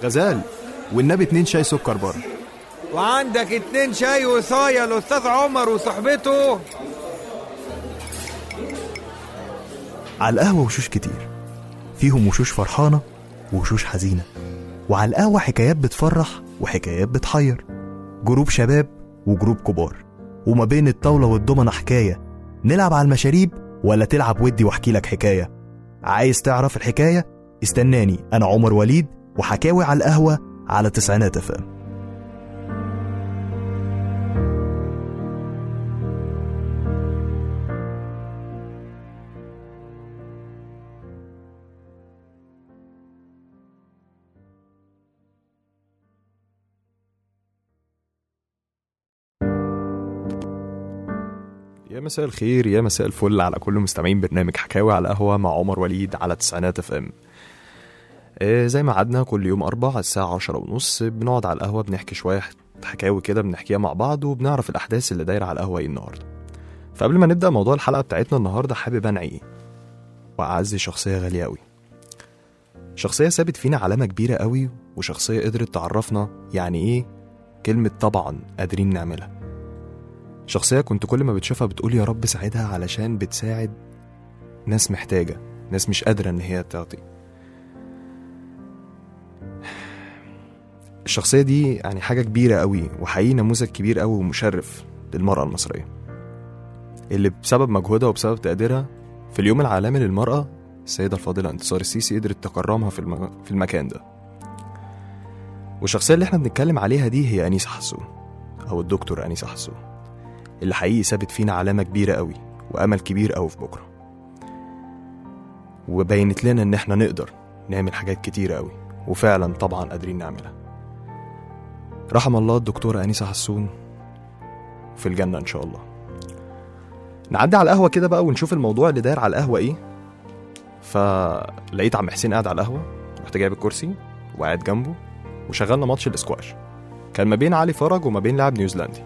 غزال والنبي اتنين شاي سكر بره وعندك اتنين شاي وصاية الأستاذ عمر وصحبته على القهوة وشوش كتير فيهم وشوش فرحانة ووشوش حزينة وعلى القهوة حكايات بتفرح وحكايات بتحير جروب شباب وجروب كبار وما بين الطاولة والضمنة حكاية نلعب على المشاريب ولا تلعب ودي واحكي لك حكاية عايز تعرف الحكاية استناني أنا عمر وليد وحكاوي على القهوة على تسعينات فم يا مساء الخير يا مساء الفل على كل مستمعين برنامج حكاوي على القهوة مع عمر وليد على تسعينات اف ام آه، زي ما عدنا كل يوم أربع على الساعة عشرة ونص بنقعد على القهوة بنحكي شوية حكاوي كده بنحكيها مع بعض وبنعرف الأحداث اللي دايرة على القهوة ايه النهاردة فقبل ما نبدأ موضوع الحلقة بتاعتنا النهاردة حابب أنعي وأعزي شخصية غالية أوي شخصية سابت فينا علامة كبيرة أوي وشخصية قدرت تعرفنا يعني إيه كلمة طبعا قادرين نعملها شخصية كنت كل ما بتشوفها بتقول يا رب ساعدها علشان بتساعد ناس محتاجة ناس مش قادرة إن هي تعطي الشخصية دي يعني حاجة كبيرة قوي وحقيقي نموذج كبير قوي ومشرف للمرأة المصرية اللي بسبب مجهودها وبسبب تقديرها في اليوم العالمي للمرأة السيدة الفاضلة انتصار السيسي قدرت تكرمها في, الم... في المكان ده والشخصية اللي احنا بنتكلم عليها دي هي أنيسة حسون أو الدكتور أنيسة حسون اللي حقيقي سابت فينا علامة كبيرة قوي وأمل كبير قوي في بكرة وبينت لنا إن إحنا نقدر نعمل حاجات كتيرة قوي وفعلا طبعا قادرين نعملها رحم الله الدكتورة أنيسة حسون في الجنة إن شاء الله نعدي على القهوة كده بقى ونشوف الموضوع اللي داير على القهوة إيه فلقيت عم حسين قاعد على القهوة رحت جايب الكرسي وقاعد جنبه وشغلنا ماتش الاسكواش كان ما بين علي فرج وما بين لاعب نيوزيلندي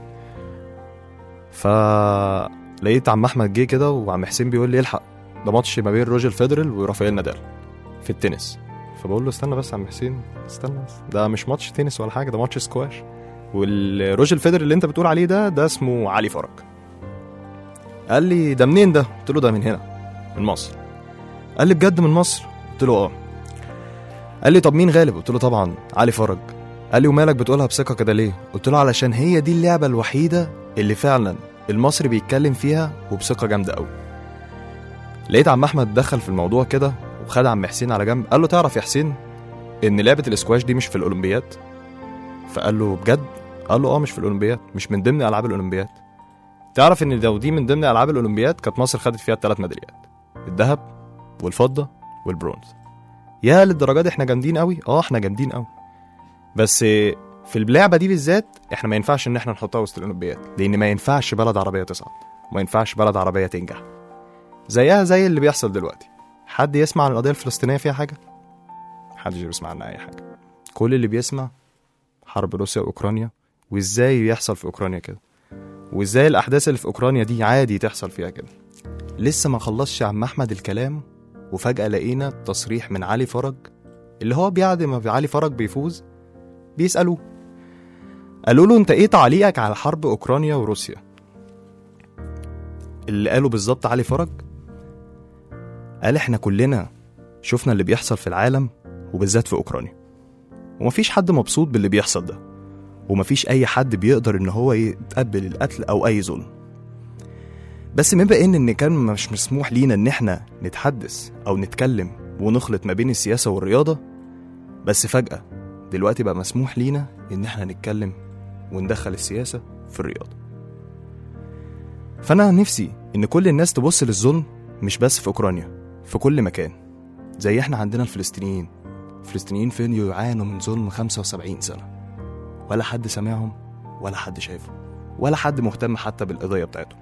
فلقيت عم احمد جه كده وعم حسين بيقول لي الحق ده ماتش ما بين روجر فيدرل ورافائيل نادال في التنس فبقول له استنى بس يا عم حسين استنى بس ده مش ماتش تنس ولا حاجه ده ماتش سكواش والروجر فيدرل اللي انت بتقول عليه ده ده اسمه علي فرج قال لي ده منين ده قلت له ده من هنا من مصر قال لي بجد من مصر قلت له اه قال لي طب مين غالب قلت له طبعا علي فرج قال لي ومالك بتقولها بثقه كده ليه قلت له علشان هي دي اللعبه الوحيده اللي فعلا المصري بيتكلم فيها وبثقه جامده قوي لقيت عم احمد دخل في الموضوع كده وخد عم حسين على جنب قال له تعرف يا حسين ان لعبه الاسكواش دي مش في الاولمبياد فقال له بجد قال له اه مش في الاولمبياد مش من ضمن العاب الاولمبياد تعرف ان لو دي من ضمن العاب الاولمبياد كانت مصر خدت فيها الثلاث ميداليات الذهب والفضه والبرونز يا للدرجه دي احنا جامدين قوي اه احنا جامدين قوي بس في اللعبه دي بالذات احنا ما ينفعش ان احنا نحطها وسط الاولمبياد لان ما ينفعش بلد عربيه تصعد وما ينفعش بلد عربيه تنجح زيها زي اللي بيحصل دلوقتي حد يسمع عن القضيه الفلسطينيه فيها حاجه محدش بيسمع عنها اي حاجه كل اللي بيسمع حرب روسيا واوكرانيا وازاي بيحصل في اوكرانيا كده وازاي الاحداث اللي في اوكرانيا دي عادي تحصل فيها كده لسه ما خلصش عم احمد الكلام وفجاه لقينا تصريح من علي فرج اللي هو بعد ما علي فرج بيفوز بيسالوه قالوا له انت ايه تعليقك على حرب اوكرانيا وروسيا اللي قاله بالظبط علي فرج قال احنا كلنا شفنا اللي بيحصل في العالم وبالذات في اوكرانيا ومفيش حد مبسوط باللي بيحصل ده ومفيش اي حد بيقدر ان هو يتقبل القتل او اي ظلم بس بما ان ان كان مش مسموح لينا ان احنا نتحدث او نتكلم ونخلط ما بين السياسه والرياضه بس فجاه دلوقتي بقى مسموح لينا ان احنا نتكلم وندخل السياسه في الرياضه فانا نفسي ان كل الناس تبص للظلم مش بس في اوكرانيا في كل مكان زي احنا عندنا الفلسطينيين الفلسطينيين فين يعانوا من ظلم 75 سنه ولا حد سامعهم ولا حد شايفهم ولا حد مهتم حتى بالقضيه بتاعتهم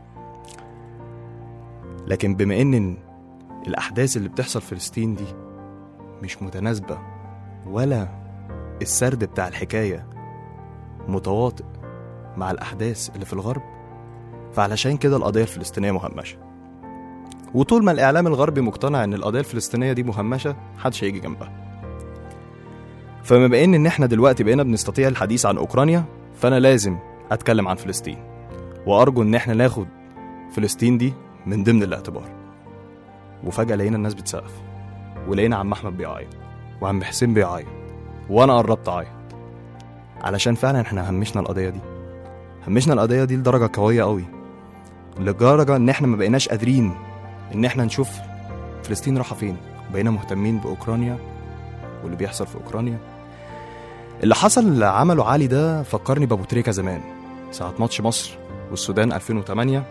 لكن بما ان الاحداث اللي بتحصل في فلسطين دي مش متناسبه ولا السرد بتاع الحكايه متواطئ مع الاحداث اللي في الغرب فعلشان كده القضيه الفلسطينيه مهمشه وطول ما الاعلام الغربي مقتنع ان القضيه الفلسطينيه دي مهمشه محدش هيجي جنبها فما بين ان احنا دلوقتي بقينا بنستطيع الحديث عن اوكرانيا فانا لازم اتكلم عن فلسطين وارجو ان احنا ناخد فلسطين دي من ضمن الاعتبار وفجاه لقينا الناس بتسقف ولقينا عم احمد بيعيط وعم حسين بيعيط وانا قربت اعيط علشان فعلا احنا همشنا القضيه دي همشنا القضيه دي لدرجه قويه قوي لدرجه ان احنا ما بقيناش قادرين ان احنا نشوف فلسطين رايحه فين بقينا مهتمين باوكرانيا واللي بيحصل في اوكرانيا اللي حصل اللي عمله علي ده فكرني بابو تريكه زمان ساعه ماتش مصر والسودان 2008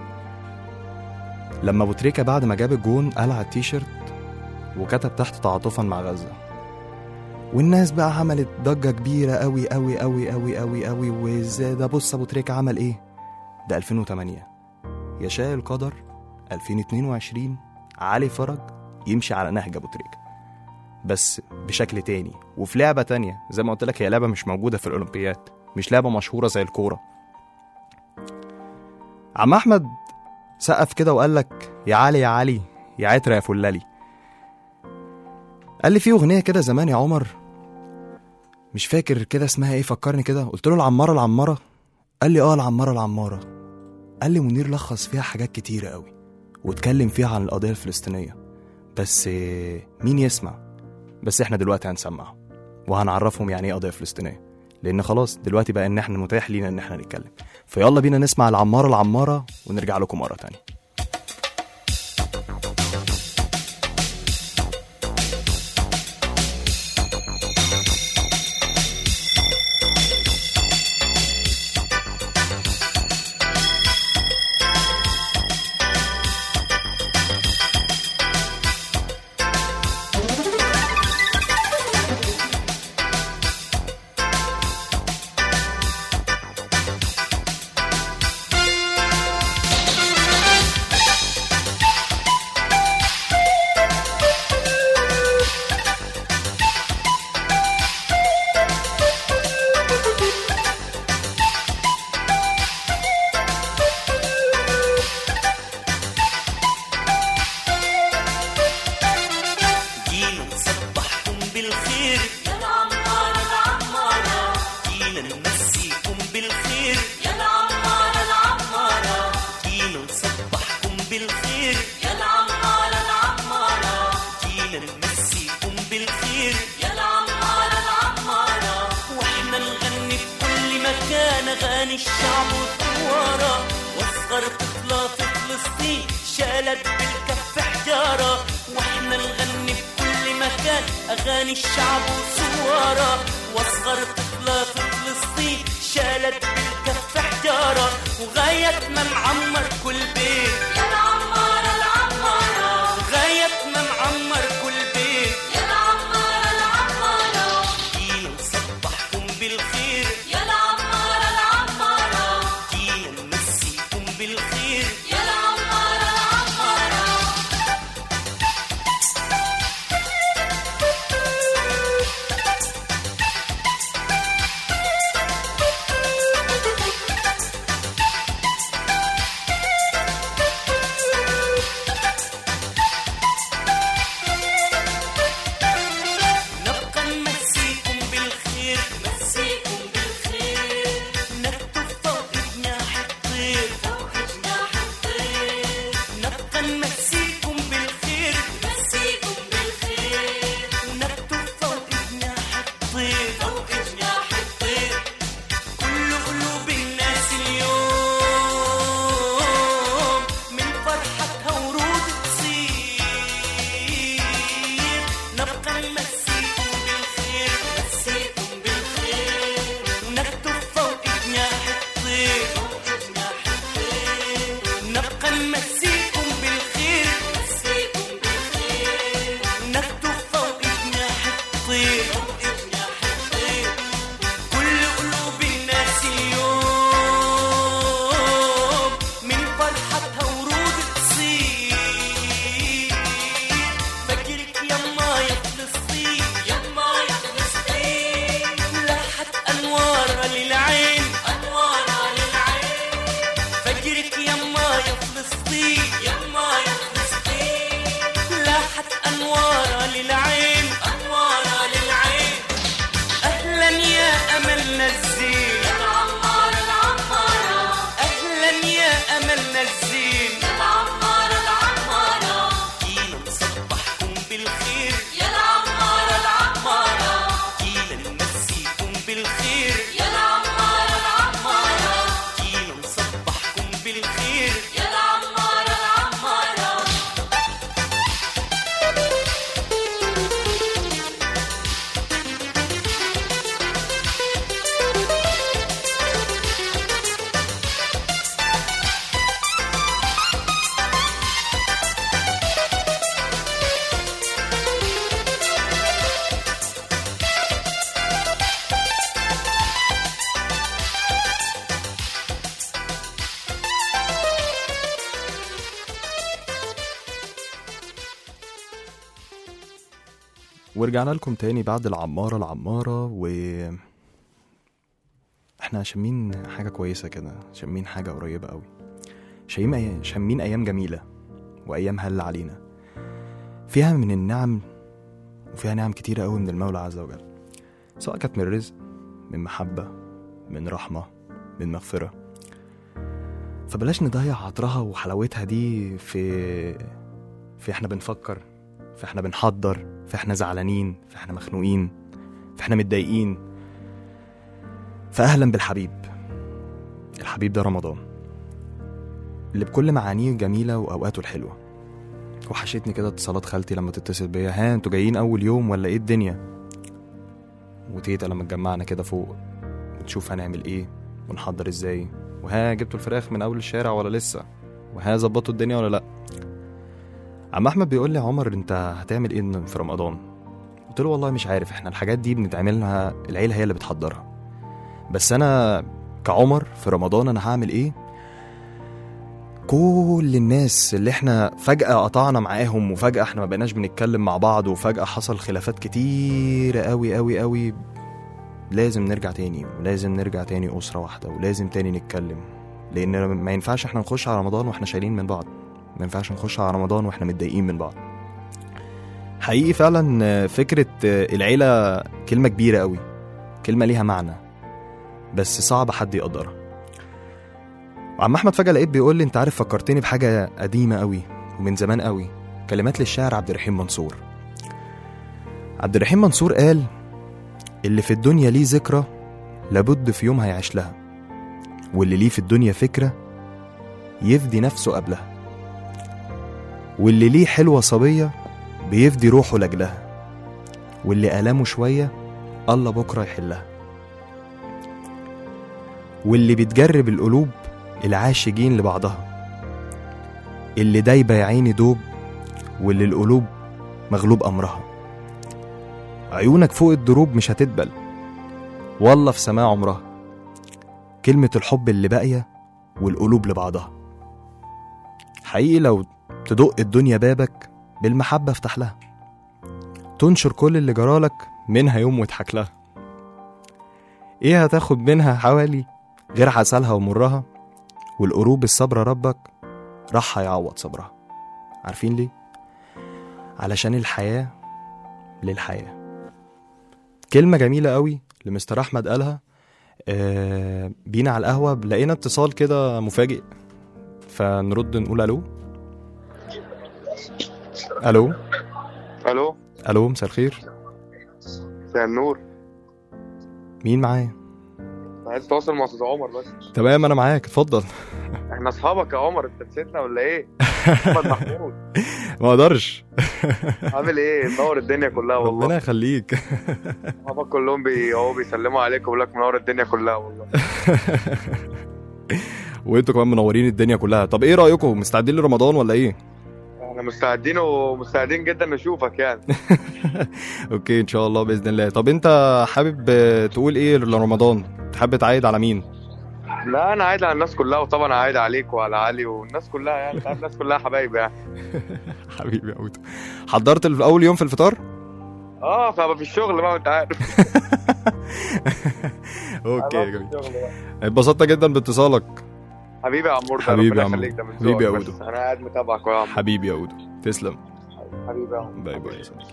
لما ابو تريكه بعد ما جاب الجون قلع التيشيرت وكتب تحت تعاطفا مع غزه والناس بقى عملت ضجه كبيره قوي قوي قوي قوي قوي قوي وازاي ده بص ابو تريكه عمل ايه ده 2008 يشاء القدر 2022 علي فرج يمشي على نهج ابو تريكه بس بشكل تاني وفي لعبه تانية زي ما قلت لك هي لعبه مش موجوده في الاولمبياد مش لعبه مشهوره زي الكوره عم احمد سقف كده وقال لك يا علي يا علي يا عترة يا فلالي قال لي في اغنيه كده زمان يا عمر مش فاكر كده اسمها ايه فكرني كده قلت له العماره العماره قال لي اه العماره العماره قال لي منير لخص فيها حاجات كتيره قوي واتكلم فيها عن القضيه الفلسطينيه بس آه، مين يسمع بس احنا دلوقتي هنسمعه وهنعرفهم يعني ايه قضيه فلسطينيه لان خلاص دلوقتي بقى ان احنا متاح لينا ان احنا نتكلم فيلا بينا نسمع العماره العماره ونرجع لكم مره تانية جينا نصبحكم بالخير يا العمارة العمارة جينا نمسيكم بالخير يا العمارة العمارة جينا نصبحكم بالخير يا العمارة العمارة جينا نمسيكم بالخير يا العمارة العمارة واحنا نغني في كل مكان اغاني الشعب والثوارة واصغر طفلة في فلسطين شالت بالكف حجارة واحنا نغني في كل مكان اغاني الشعب وصوارة واصغر طفلة في فلسطين شالت بالكف حجارة وغاية ما نعمر كل بيت يا العمارة العمارة غاية ما نعمر كل بيت يا العمارة العمارة جينا نصبحكم بالخير يا العمارة العمارة جينا نمسيكم بالخير يا العمارة العمارة ورجعنا لكم تاني بعد العمارة العمارة و احنا شامين حاجة كويسة كده شامين حاجة قريبة قوي شامين أيام شامين أيام جميلة وأيام هل علينا فيها من النعم وفيها نعم كتيرة قوي من المولى عز وجل سواء كانت من رزق من محبة من رحمة من مغفرة فبلاش نضيع عطرها وحلاوتها دي في في احنا بنفكر في احنا بنحضر في احنا زعلانين في احنا مخنوقين في احنا متضايقين فأهلا بالحبيب الحبيب ده رمضان اللي بكل معانيه الجميلة وأوقاته الحلوة وحشتني كده اتصالات خالتي لما تتصل بيا ها انتوا جايين أول يوم ولا ايه الدنيا وتيتا لما اتجمعنا كده فوق وتشوف هنعمل ايه ونحضر ازاي وها جبتوا الفراخ من أول الشارع ولا لسه وها ظبطوا الدنيا ولا لأ عم احمد بيقول لي عمر انت هتعمل ايه في رمضان قلت له والله مش عارف احنا الحاجات دي بنتعملها العيله هي اللي بتحضرها بس انا كعمر في رمضان انا هعمل ايه كل الناس اللي احنا فجأة قطعنا معاهم وفجأة احنا ما بقيناش بنتكلم مع بعض وفجأة حصل خلافات كتير قوي قوي قوي لازم نرجع تاني ولازم نرجع تاني أسرة واحدة ولازم تاني نتكلم لأن ما ينفعش احنا نخش على رمضان واحنا شايلين من بعض ما ينفعش نخش على رمضان واحنا متضايقين من بعض حقيقي فعلا فكرة العيلة كلمة كبيرة قوي كلمة ليها معنى بس صعب حد يقدرها وعم احمد فجأة لقيت بيقول لي انت عارف فكرتني بحاجة قديمة قوي ومن زمان قوي كلمات للشاعر عبد الرحيم منصور عبد الرحيم منصور قال اللي في الدنيا ليه ذكرى لابد في يوم هيعيش لها واللي ليه في الدنيا فكرة يفدي نفسه قبلها واللي ليه حلوة صبية بيفدي روحه لأجلها واللي ألامه شوية الله بكرة يحلها واللي بتجرب القلوب العاشقين لبعضها اللي دايبة يا عيني دوب واللي القلوب مغلوب أمرها عيونك فوق الدروب مش هتدبل والله في سماع عمرها كلمة الحب اللي باقية والقلوب لبعضها حقيقي لو تدق الدنيا بابك بالمحبة افتح لها تنشر كل اللي جرالك منها يوم واضحك لها ايه هتاخد منها حوالي غير عسلها ومرها والقروب الصبر ربك راح هيعوض صبرها عارفين ليه؟ علشان الحياة للحياة كلمة جميلة قوي لمستر أحمد قالها آه بينا على القهوة لقينا اتصال كده مفاجئ فنرد نقول ألو ألو الو ألو مساء الخير مساء النور مين معايا؟ عايز تواصل مع استاذ عمر بس تمام أنا معاك اتفضل احنا اصحابك يا عمر انت نسيتنا ولا ايه؟ محمد محمود ما اقدرش عامل ايه؟ منور الدنيا كلها ربنا والله يخليك اصحابك كلهم بي اهو بيسلموا عليك ويقول لك منور الدنيا كلها والله وانتوا كمان منورين الدنيا كلها طب ايه رايكم مستعدين لرمضان ولا ايه احنا مستعدين ومستعدين جدا نشوفك يعني اوكي ان شاء الله باذن الله طب انت حابب آه، تقول ايه لرمضان تحب تعايد على مين لا انا عايد على الناس كلها وطبعا عايد عليك وعلى علي والناس كلها يعني انت عارف الناس كلها حبايب يعني حبيبي يا أوتو حضرت الف- اول يوم في الفطار اه فبقى في الشغل بقى انت عارف اوكي يا أنا في جميل الشغل بقى. اتبسطت جدا باتصالك حبيبي يا عمور ده حبيبي يا ربنا عمور. يخليك ده من حبيبي يا ذوقك بس أودو. انا قاعد متابعك يا عم حبيبي يا اودو تسلم حبيبي يا عمور باي باي يا صديقي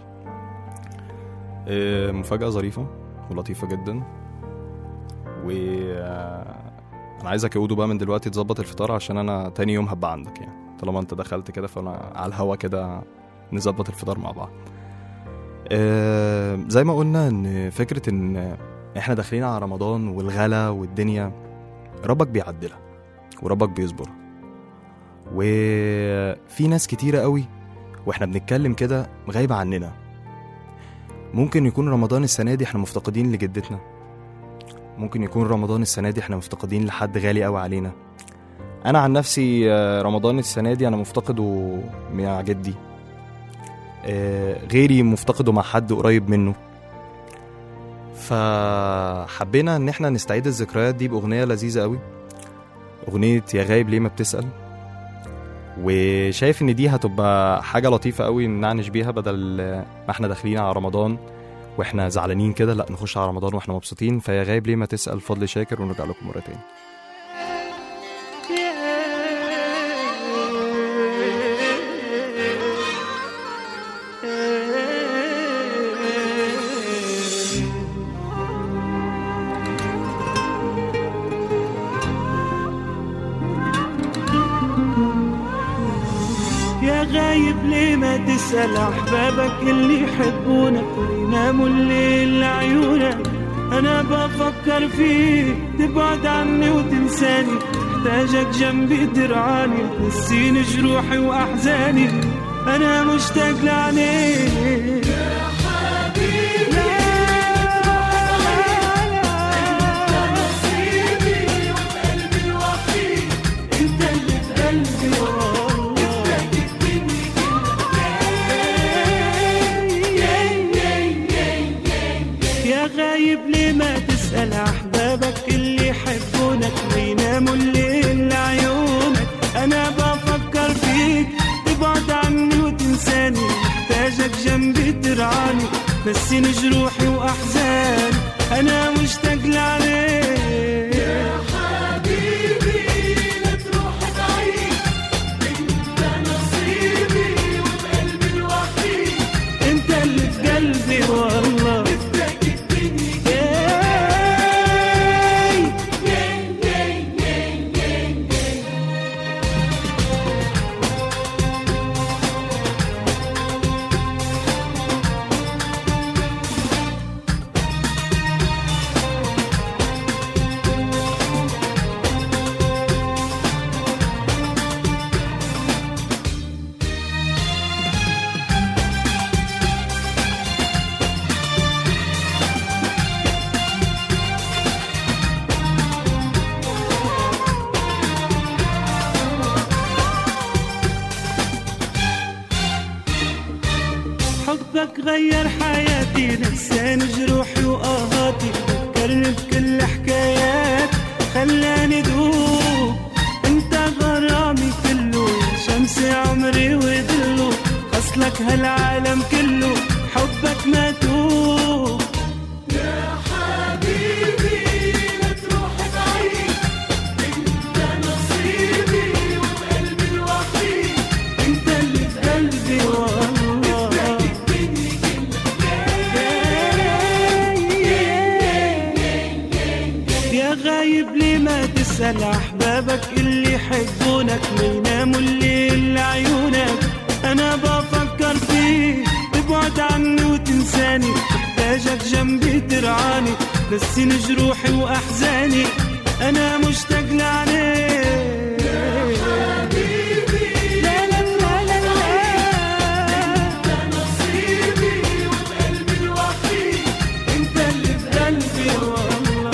آه، مفاجأة ظريفة ولطيفة جدا و آه، انا عايزك يا اودو بقى من دلوقتي تظبط الفطار عشان انا تاني يوم هبقى عندك يعني طالما انت دخلت كده فانا على الهوا كده نظبط الفطار مع بعض آه، زي ما قلنا ان فكرة ان احنا داخلين على رمضان والغلا والدنيا ربك بيعدلها وربك بيصبر وفي ناس كتيرة قوي واحنا بنتكلم كده غايبة عننا ممكن يكون رمضان السنة دي احنا مفتقدين لجدتنا ممكن يكون رمضان السنة دي احنا مفتقدين لحد غالي قوي علينا انا عن نفسي آه، رمضان السنة دي انا مفتقده مع جدي آه، غيري مفتقده مع حد قريب منه فحبينا ان احنا نستعيد الذكريات دي باغنية لذيذة قوي اغنية يا غايب ليه ما بتسأل وشايف ان دي هتبقى حاجه لطيفه قوي نعنش بيها بدل ما احنا داخلين على رمضان واحنا زعلانين كده لا نخش على رمضان واحنا مبسوطين فيا غايب ليه ما تسال فضل شاكر ونرجع لكم مره تاني يا غايب ليه ما تسأل أحبابك اللي يحبونك ويناموا الليل لعيونك أنا بفكر فيك تبعد عني وتنساني محتاجك جنبي ترعاني تنسيني جروحي وأحزاني أنا مشتاق لعينيك انت اللي في قلبي والله يا غايب ليه ما تسأل أحبابك اللي يحبونك ويناموا الليل لعيونك أنا بفكر فيك تبعد عني وتنساني محتاجك جنبي ترعاني نسيني جروحي وأحزاني أنا مشتاق لعليك يا حبيبي لا تروح بعيد انت نصيبي وبقلبي الوحيد انت اللي في قلبي والله حبك غير حياتي نساني جروحي وآهاتي فكرني بكل حكايات خلاني دوب انت غرامي كله شمس عمري ودلو خصلك هالعالم كله حبك ما توب يا حبيبي لا تروح بعيد انت نصيبي وبقلبي الوحيد انت اللي في قلبي والله يا غايب ليه ما تسأل أحبابك اللي يحبونك ما يناموا الليل لعيونك أنا بفكر فيك تبعد عني وتنساني محتاجك جنبي ترعاني نسيني جروحي وأحزاني أنا مشتاق لعليك لا لا لا لا لا نصيبي وبقلبي الوحيد انت اللي في قلبي والله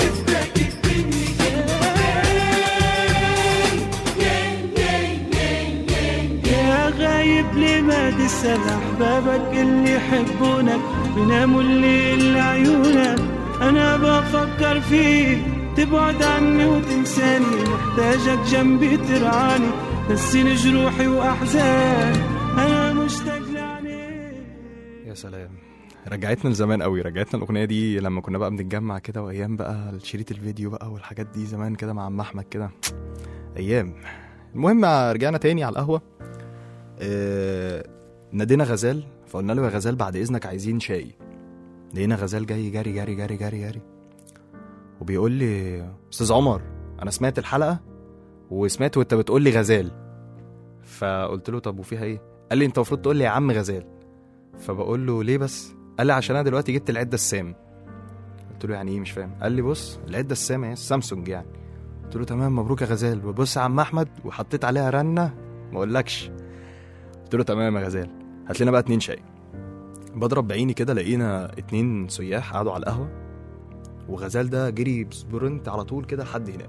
يا غايب ليه ما تسأل أحبابك اللي يحبونك بيناموا الليل لعيونك أنا بفكر فيك تبعد عني وتنساني محتاجك جنبي ترعاني نسيني جروحي وأحزاني أنا مشتاق لعينيك يا سلام رجعتنا لزمان قوي رجعتنا الاغنيه دي لما كنا بقى بنتجمع كده وايام بقى شريط الفيديو بقى والحاجات دي زمان كده مع عم احمد كده ايام المهم رجعنا تاني على القهوه اه نادينا غزال فقلنا له يا غزال بعد اذنك عايزين شاي لقينا غزال جاي جري جري جري جري جري وبيقول لي استاذ عمر انا سمعت الحلقه وسمعت وانت بتقول لي غزال فقلت له طب وفيها ايه قال لي انت المفروض تقول لي يا عم غزال فبقول له ليه بس قال لي عشان انا دلوقتي جبت العده السام قلت له يعني ايه مش فاهم قال لي بص العده السام هي السامسونج يعني قلت له تمام مبروك يا غزال وبص يا عم احمد وحطيت عليها رنه ما اقولكش قلت له تمام يا غزال هات لنا بقى اتنين شاي بضرب بعيني كده لقينا اتنين سياح قعدوا على القهوه وغزال ده جري بسبرنت على طول كده لحد هناك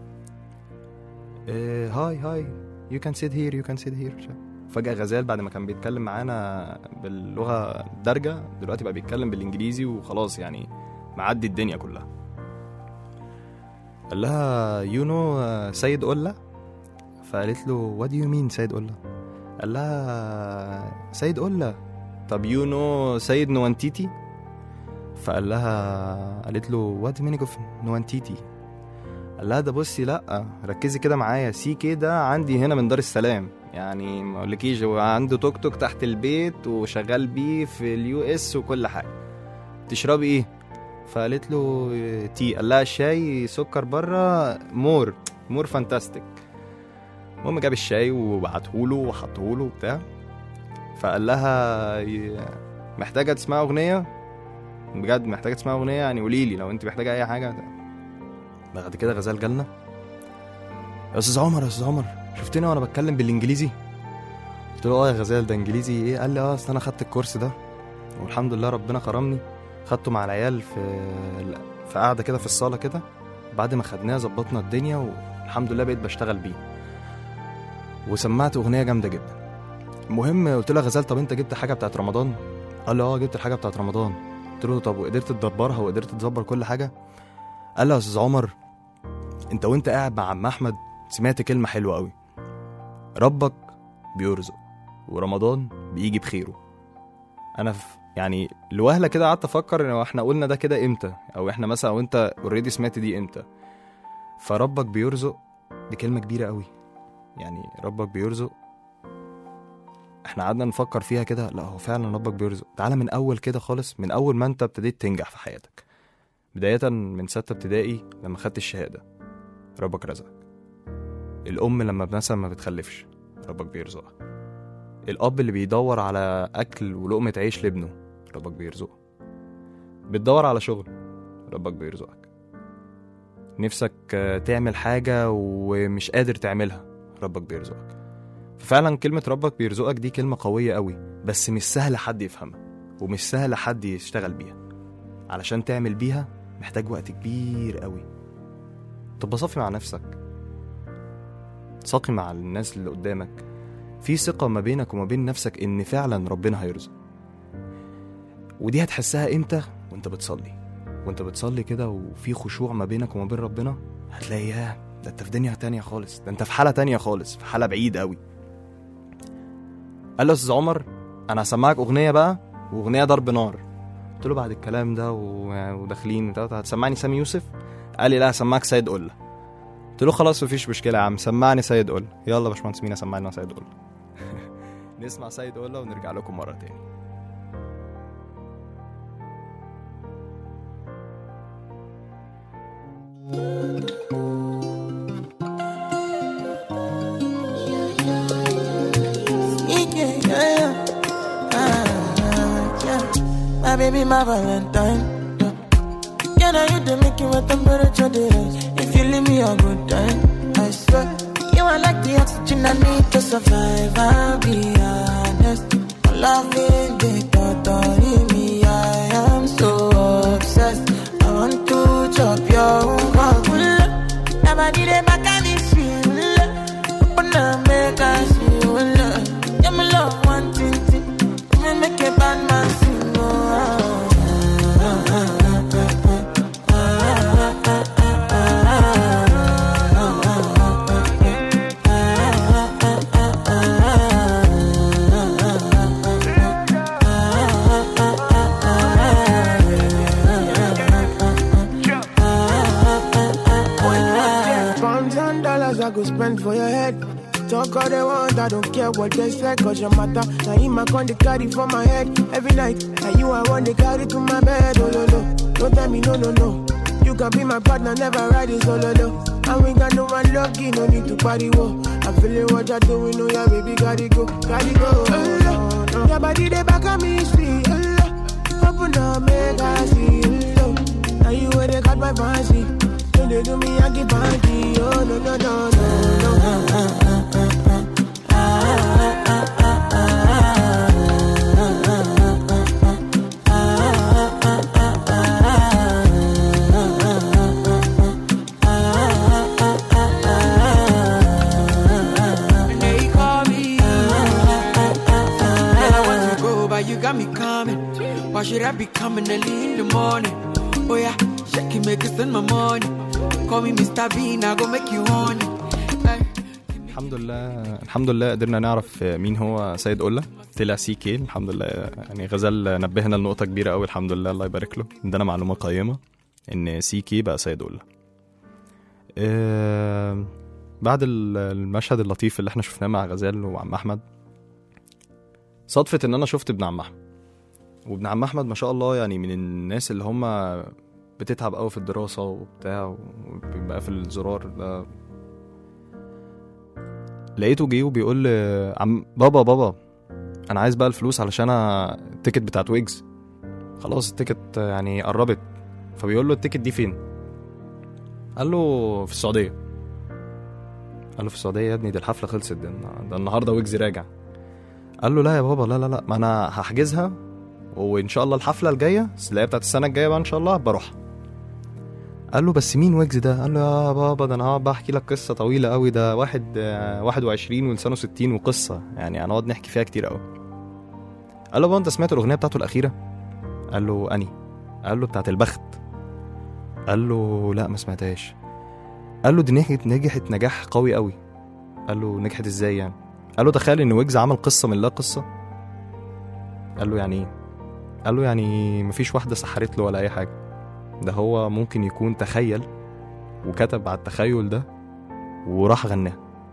إيه هاي هاي يو كان سيت هير يو كان سيت هير فجأة غزال بعد ما كان بيتكلم معانا باللغة الدارجة دلوقتي بقى بيتكلم بالإنجليزي وخلاص يعني معدي الدنيا كلها قال لها يو نو سيد أولا فقالت له وات يو مين سيد قلة قال لها سيد قلة طب يو نو سيد نوانتيتي فقال لها قالت له وات مينينج اوف نوانتيتي قال لها ده بصي لا ركزي كده معايا سي كي ده عندي هنا من دار السلام يعني ما اقولكيش هو عنده توك توك تحت البيت وشغال بيه في اليو اس وكل حاجه تشربي ايه فقالت له تي قال لها الشاي سكر بره مور مور فانتاستيك المهم جاب الشاي وبعتهوله وحطهوله وبتاع فقال لها ي- محتاجه تسمعي اغنيه بجد محتاجه تسمعي اغنيه يعني قولي لي لو انت محتاجه اي حاجه بعد كده غزال جالنا يا استاذ عمر يا استاذ عمر شفتني وانا بتكلم بالانجليزي قلت له اه يا غزال ده انجليزي ايه قال لي اه اصل انا خدت الكورس ده والحمد لله ربنا كرمني خدته مع العيال في في قاعده كده في الصاله كده بعد ما خدناه ظبطنا الدنيا والحمد لله بقيت بشتغل بيه وسمعت اغنيه جامده جدا المهم قلت له يا غزال طب انت جبت حاجه بتاعت رمضان قال لي اه جبت الحاجه بتاعت رمضان قلت له طب وقدرت تدبرها وقدرت تدبر كل حاجه قال لي يا استاذ عمر انت وانت قاعد مع عم احمد سمعت كلمه حلوه قوي ربك بيرزق ورمضان بيجي بخيره انا في يعني لوهله كده قعدت افكر ان احنا قلنا ده كده امتى او احنا مثلا وانت اوريدي سمعت دي امتى فربك بيرزق دي كلمه كبيره قوي يعني ربك بيرزق احنا قعدنا نفكر فيها كده لا هو فعلا ربك بيرزق تعالى من اول كده خالص من اول ما انت ابتديت تنجح في حياتك بداية من ستة ابتدائي لما خدت الشهادة ربك رزقك الأم لما مثلا ما بتخلفش ربك بيرزقها الأب اللي بيدور على أكل ولقمة عيش لابنه ربك بيرزقه بتدور على شغل ربك بيرزقك نفسك آه، تعمل حاجة ومش قادر تعملها ربك بيرزقك ففعلا كلمة ربك بيرزقك دي كلمة قوية قوي بس مش سهل حد يفهمها ومش سهل حد يشتغل بيها علشان تعمل بيها محتاج وقت كبير قوي تبقى صافي مع نفسك صافي مع الناس اللي قدامك في ثقة ما بينك وما بين نفسك إن فعلا ربنا هيرزق ودي هتحسها إمتى وأنت بتصلي وأنت بتصلي كده وفي خشوع ما بينك وما بين ربنا هتلاقي ياه ده أنت في دنيا تانية خالص ده أنت في حالة تانية خالص في حالة بعيد قوي قال له يا أستاذ عمر أنا هسمعك أغنية بقى وأغنية ضرب نار قلت له بعد الكلام ده و- وداخلين وبتاع، هتسمعني سامي يوسف قال لي لا هسمعك سيد قله قلت له خلاص مفيش مشكله يا عم سمعني سيد قله يلا يا باشمهندس مينا سمعنا سيد قله نسمع سيد قله ونرجع لكم مره تاني Yeah, yeah, yeah. Ah, yeah. My baby, my Valentine. Yeah. Yeah, now you do make you a temperature the rise. If you leave me a good time, I swear. You are like the oxygen I need to survive. I'll be honest. Loving the thought of me, I am so obsessed. I want to chop your heart. Never did it back at this Open up, make us feel love. Yeah, me love one thing, thing. Me make a bad man sing. Oh, ah, ah, ah, ah, ah, ah, ah, Pounds and dollars I go spend for your head. Talk all they want, I don't care what they say, cause your matter. Now him I con the carry for my head every night. And you I want to carry to my bed, oh no no. Don't tell me no no no. You can be my partner, never ride it solo though. And we got no one lucky, no need to party wo. I'm feeling what you're doing, oh yeah, baby, gotta go, gotta go. Oh, no. Your body they back on me, sweet, oh, Open up, make I see, oh, Now you where they got my fancy. Don't they do me, I get panty, oh no no no no no. And they call me. Girl, I want to go, but you got me coming. Why should I be coming early in the morning? Oh yeah, shake it, make it spend my money. Call me Mr. Bean, I go make you honey. Hey. الحمد لله الحمد لله قدرنا نعرف مين هو سيد قلة طلع سي كي الحمد لله يعني غزال نبهنا لنقطة كبيرة قوي الحمد لله الله يبارك له ادانا معلومة قيمة ان سي كي بقى سيد قلة آه بعد ال- المشهد اللطيف اللي احنا شفناه مع غزال وعم احمد صدفة ان انا شفت ابن عم احمد وابن عم احمد ما شاء الله يعني من الناس اللي هم بتتعب قوي في الدراسة وبتاع وبيبقى في الزرار ده لقيته جه وبيقول لي عم بابا بابا انا عايز بقى الفلوس علشان أنا التيكت بتاعت ويجز خلاص التيكت يعني قربت فبيقول له التيكت دي فين قال له في السعوديه قال له في السعوديه يا ابني دي الحفله خلصت ده, ده النهارده ويجز راجع قال له لا يا بابا لا لا لا ما انا هحجزها وان شاء الله الحفله الجايه اللي هي بتاعت السنه الجايه بقى ان شاء الله بروح قال له بس مين ويجز ده؟ قال له يا بابا ده انا هقعد بقى احكي لك قصه طويله قوي ده واحد آه، 21 ولسانه 60 وقصه يعني هنقعد نحكي فيها كتير قوي. قال له بابا انت سمعت الاغنيه بتاعته الاخيره؟ قال له اني؟ قال له بتاعت البخت. قال له لا ما سمعتهاش. قال له دي نجحت نجحت نجاح قوي قوي. قال له نجحت ازاي يعني؟ قال له تخيل ان ويجز عمل قصه من لا قصه. قال له يعني ايه؟ قال له يعني مفيش واحده سحرت له ولا اي حاجه. ده هو ممكن يكون تخيل وكتب على التخيل ده وراح غناه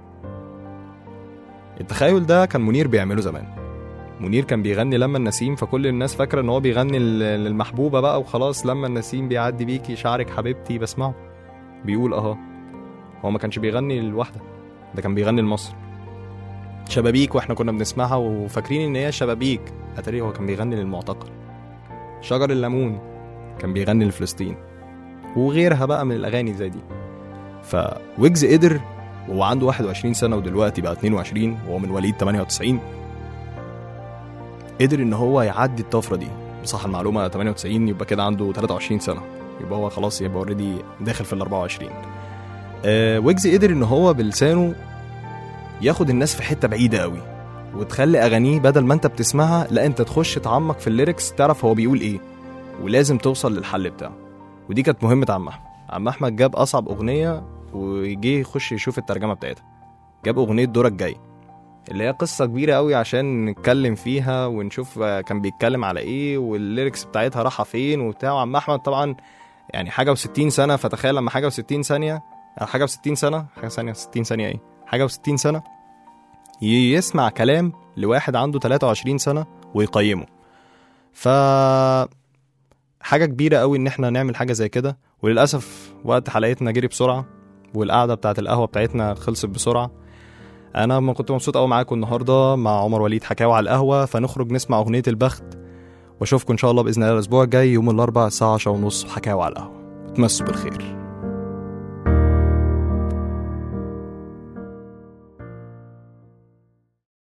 التخيل ده كان منير بيعمله زمان منير كان بيغني لما النسيم فكل الناس فاكره ان هو بيغني لل- للمحبوبه بقى وخلاص لما النسيم بيعدي بيكي شعرك حبيبتي بسمعه بيقول اهو هو ما كانش بيغني للواحده ده كان بيغني لمصر شبابيك واحنا كنا بنسمعها وفاكرين ان هي شبابيك اتاري هو كان بيغني للمعتقل شجر الليمون كان بيغني لفلسطين وغيرها بقى من الاغاني زي دي فويجز قدر وهو عنده 21 سنه ودلوقتي بقى 22 وهو من وليد 98 قدر ان هو يعدي الطفره دي بصح المعلومه 98 يبقى كده عنده 23 سنه يبقى هو خلاص يبقى اوريدي داخل في ال 24 آه ويجز قدر ان هو بلسانه ياخد الناس في حته بعيده قوي وتخلي اغانيه بدل ما انت بتسمعها لا انت تخش تعمق في الليركس تعرف هو بيقول ايه ولازم توصل للحل بتاعه ودي كانت مهمه عم احمد عم احمد جاب اصعب اغنيه وجه يخش يشوف الترجمه بتاعتها جاب اغنيه دورك جاي اللي هي قصه كبيره قوي عشان نتكلم فيها ونشوف آه، كان بيتكلم على ايه والليركس بتاعتها رايحه فين وبتاع وعم احمد طبعا يعني حاجه و60 سنه فتخيل لما حاجه و60 ثانيه أو حاجه و60 سنه حاجه ثانيه 60 ثانيه ايه حاجه و60 سنه ي- يسمع كلام لواحد عنده 23 سنه ويقيمه ف حاجه كبيره قوي ان احنا نعمل حاجه زي كده وللاسف وقت حلقتنا جري بسرعه والقعده بتاعت القهوه بتاعتنا خلصت بسرعه انا ما كنت مبسوط قوي معاكم النهارده مع عمر وليد حكاوي على القهوه فنخرج نسمع اغنيه البخت واشوفكم ان شاء الله باذن الله الاسبوع الجاي يوم الاربعاء الساعه 10 ونص حكاوي على القهوه تمسوا بالخير